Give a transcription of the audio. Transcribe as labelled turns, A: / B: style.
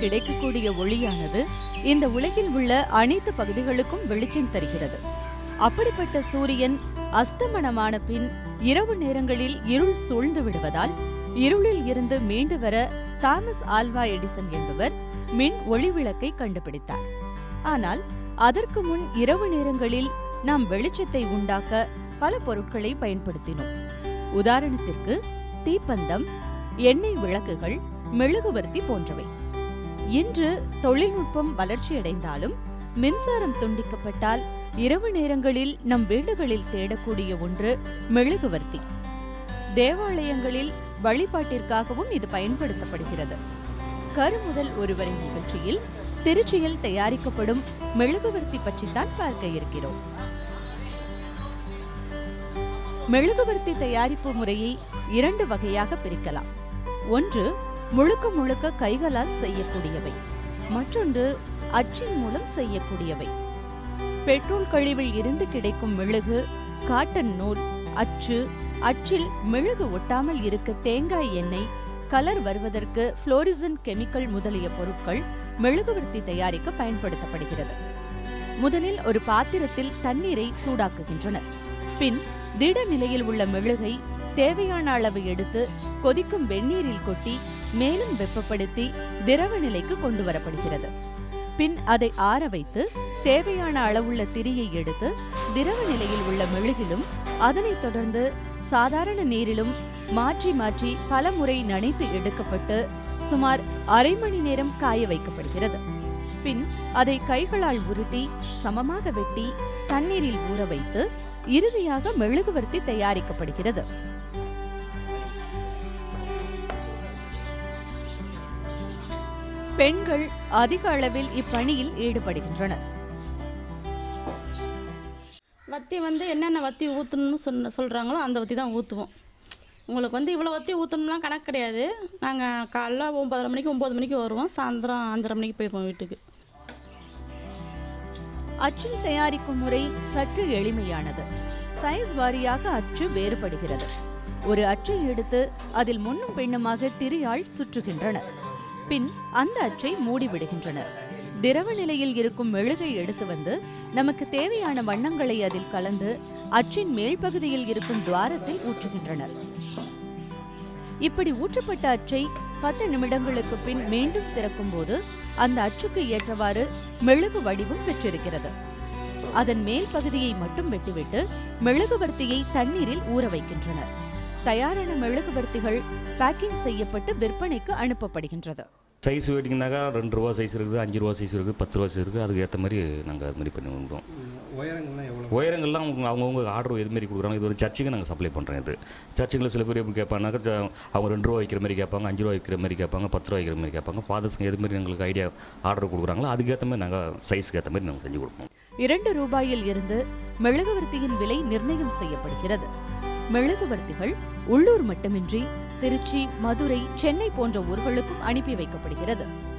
A: கிடைக்கக்கூடிய ஒளியானது இந்த உலகில் உள்ள அனைத்து பகுதிகளுக்கும் வெளிச்சம் தருகிறது அப்படிப்பட்ட சூரியன் அஸ்தமனமான பின் இரவு நேரங்களில் இருள் சூழ்ந்து விடுவதால் இருளில் இருந்து மீண்டு வர தாமஸ் ஆல்வா எடிசன் என்பவர் மின் ஒளிவிளக்கை கண்டுபிடித்தார் ஆனால் அதற்கு முன் இரவு நேரங்களில் நாம் வெளிச்சத்தை உண்டாக்க பல பொருட்களை பயன்படுத்தினோம் உதாரணத்திற்கு தீப்பந்தம் எண்ணெய் விளக்குகள் மெழுகுவர்த்தி போன்றவை இன்று தொழில்நுட்பம் வளர்ச்சியடைந்தாலும் மின்சாரம் துண்டிக்கப்பட்டால் இரவு நேரங்களில் நம் வீடுகளில் தேடக்கூடிய ஒன்று மெழுகுவர்த்தி தேவாலயங்களில் வழிபாட்டிற்காகவும் இது பயன்படுத்தப்படுகிறது கருமுதல் ஒருவரை நிகழ்ச்சியில் திருச்சியில் தயாரிக்கப்படும் மெழுகுவர்த்தி பற்றித்தான் பார்க்க இருக்கிறோம் மெழுகுவர்த்தி தயாரிப்பு முறையை இரண்டு வகையாக பிரிக்கலாம் ஒன்று முழுக்க முழுக்க கைகளால் செய்யக்கூடியவை மற்றொன்று அச்சின் மூலம் செய்யக்கூடியவை பெட்ரோல் கழிவில் இருந்து கிடைக்கும் மெழுகு காட்டன் நூல் அச்சு அச்சில் மெழுகு ஒட்டாமல் இருக்க தேங்காய் எண்ணெய் கலர் வருவதற்கு புளோரிசன் கெமிக்கல் முதலிய பொருட்கள் மெழுகுவர்த்தி தயாரிக்க பயன்படுத்தப்படுகிறது முதலில் ஒரு பாத்திரத்தில் தண்ணீரை சூடாக்குகின்றனர் பின் திட நிலையில் உள்ள மெழுகை தேவையான அளவு எடுத்து கொதிக்கும் வெந்நீரில் கொட்டி மேலும் வெப்பப்படுத்தி திரவ நிலைக்கு கொண்டு வரப்படுகிறது பின் அதை ஆற வைத்து தேவையான அளவுள்ள திரியை எடுத்து திரவ நிலையில் உள்ள மெழுகிலும் அதனைத் தொடர்ந்து சாதாரண நீரிலும் மாற்றி மாற்றி பல முறை நனைத்து எடுக்கப்பட்டு சுமார் அரை மணி நேரம் காய வைக்கப்படுகிறது பின் அதை கைகளால் உருட்டி சமமாக வெட்டி தண்ணீரில் ஊற வைத்து இறுதியாக மெழுகுவர்த்தி தயாரிக்கப்படுகிறது பெண்கள் அதிக அளவில் இப்பணியில் ஈடுபடுகின்றனர்
B: வத்தி வந்து என்னென்ன வத்தி ஊற்றணும்னு சொன்ன சொல்கிறாங்களோ அந்த வத்தி தான் ஊற்றுவோம் உங்களுக்கு வந்து இவ்வளோ வத்தி ஊற்றணும்லாம் கணக்கு கிடையாது நாங்கள் காலைல ஒம்பதரை மணிக்கு ஒம்பது மணிக்கு வருவோம் சாயந்தரம் அஞ்சரை மணிக்கு போயிடுவோம் வீட்டுக்கு
A: அச்சில் தயாரிக்கும் முறை சற்று எளிமையானது சைஸ் வாரியாக அச்சு வேறுபடுகிறது ஒரு அச்சை எடுத்து அதில் முன்னும் பின்னுமாக திரியால் சுற்றுகின்றனர் பின் அந்த அச்சை மூடிவிடுகின்றனர் திரவ நிலையில் இருக்கும் மெழுகை எடுத்து வந்து நமக்கு தேவையான வண்ணங்களை அதில் கலந்து அச்சின் மேல் பகுதியில் இருக்கும் துவாரத்தில் ஊற்றுகின்றனர் இப்படி ஊற்றப்பட்ட அச்சை பத்து நிமிடங்களுக்கு பின் மீண்டும் திறக்கும்போது அந்த அச்சுக்கு ஏற்றவாறு மெழுகு வடிவம் பெற்றிருக்கிறது அதன் மேல் பகுதியை மட்டும் வெட்டிவிட்டு மெழுகுவர்த்தியை தண்ணீரில் ஊற வைக்கின்றனர் தயாரான மெழுகுவர்த்திகள் பேக்கிங் செய்யப்பட்டு விற்பனைக்கு அனுப்பப்படுகின்றது
C: சைஸ் வெட்டிங்கனாக்கா ரெண்டு ரூபா சைஸ் இருக்குது அஞ்சு ரூபா சைஸ் இருக்குது பத்து ரூபா சைஸ் இருக்குது அதுக்கு ஏற்ற மாதிரி நாங்கள் அது மாதிரி பண்ணி வந்தோம்
D: உயரங்கள்லாம் எவ்வளோ
C: உயரங்கள்லாம் அவங்க அவங்கவுங்க ஆர்டர் எது மாதிரி கொடுக்குறாங்க இது ஒரு சர்ச்சுக்கு நாங்கள் சப்ளை பண்ணுறோம் இது சர்ச்சுகளில் சில பேர் எப்படி கேட்பாங்கனாக்கா த- அவங்க ரெண்டு ரூபா வைக்கிற மாதிரி கேட்பாங்க அஞ்சு ரூபா வைக்கிற மாதிரி கேட்பாங்க பத்து ரூபா வைக்கிற மாதிரி கேட்பாங்க ஃபாதர்ஸுங்க எது மாதிரி எங்களுக்கு ஐடியா ஆர்டர் கொடுக்குறாங்களோ அதுக்கேற்ற மாதிரி நாங்கள் சைஸ்க்கு ஏற்ற மாதிரி நாங்கள் செஞ்சு கொடுப்போம்
A: இரண்டு ரூபாயில் இருந்து மெழுகுவர்த்தியின் விலை நிர்ணயம் செய்யப்படுகிறது மெழுகுவர்த்திகள் உள்ளூர் மட்டுமின்றி திருச்சி மதுரை சென்னை போன்ற ஊர்களுக்கும் அனுப்பி வைக்கப்படுகிறது